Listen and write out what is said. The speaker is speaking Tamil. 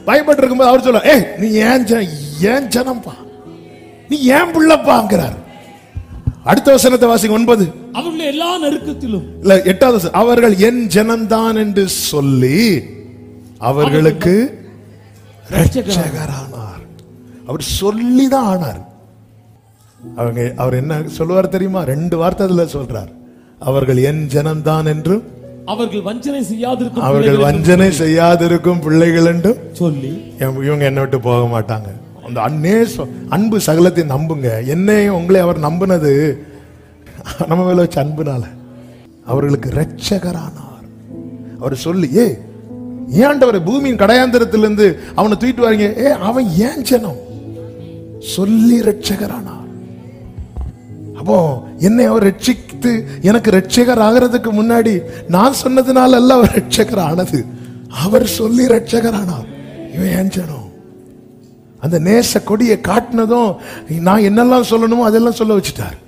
பயப்பட்டு இருக்கும்போது அவர் சொல்ல ஏய் நீ ஏன் ஜன- ஏன் ஜனம்பா நீ ஏன் பிள்ளைப்பாங்கிறார் அடுத்த வசனத்தை வாசிங்க ஒன்பது அவர்களுடைய எல்லா நெருக்கத்திலும் இல்ல எட்டாவது வசனம். அவர்கள் என் ஜனம்தான் என்று சொல்லி அவர்களுக்கு ரட்சகரானார் அவர் சொல்லிதான் ஆனார் அவங்க அவர் என்ன சொல்லுவார் தெரியுமா ரெண்டு வார்த்தை அதுல சொல்றார் அவர்கள் என் ஜனம்தான் என்றும் அவர்கள் வஞ்சனை செய்யாதிருக்கும் அவர்கள் பிள்ளைகள் என்றும் வஞ்சனை செய்யாதிருக்கும் பிள்ளைகள் என்றும் சொல்லி இவங்க இவங்க என்னை விட்டு போக மாட்டாங்க அந்த அன்னே சொ- அன்பு சகலத்தை நம்புங்க என்னையும் உங்களை அவர் நம்பினது நம்ம மேல வச்ச அன்புனால அவர்களுக்கு இரட்சகரானார் அவர் சொல்லி ஏ ஏன்டவர் பூமியின் கடையாந்திரத்திலிருந்து அவனை தூக்கிட்டு வரீங்க ஏ அவன் ஏன் ஜனம் சொல்லி இரட்சகரானார் அப்போ என்னை அவர் ரட்சித்து எனக்கு ரட்சகர் ஆகிறதுக்கு முன்னாடி நான் சொன்னதுனால அல்ல அவர் ரட்சகர் ஆனது அவர் சொல்லி ரட்சகர் ஆனார் இவன் ஏன் ஜனம் அந்த நேச கொடியை காட்டினதும் நான் என்னெல்லாம் சொல்லணுமோ அதெல்லாம் சொல்ல வச்சுட்டார்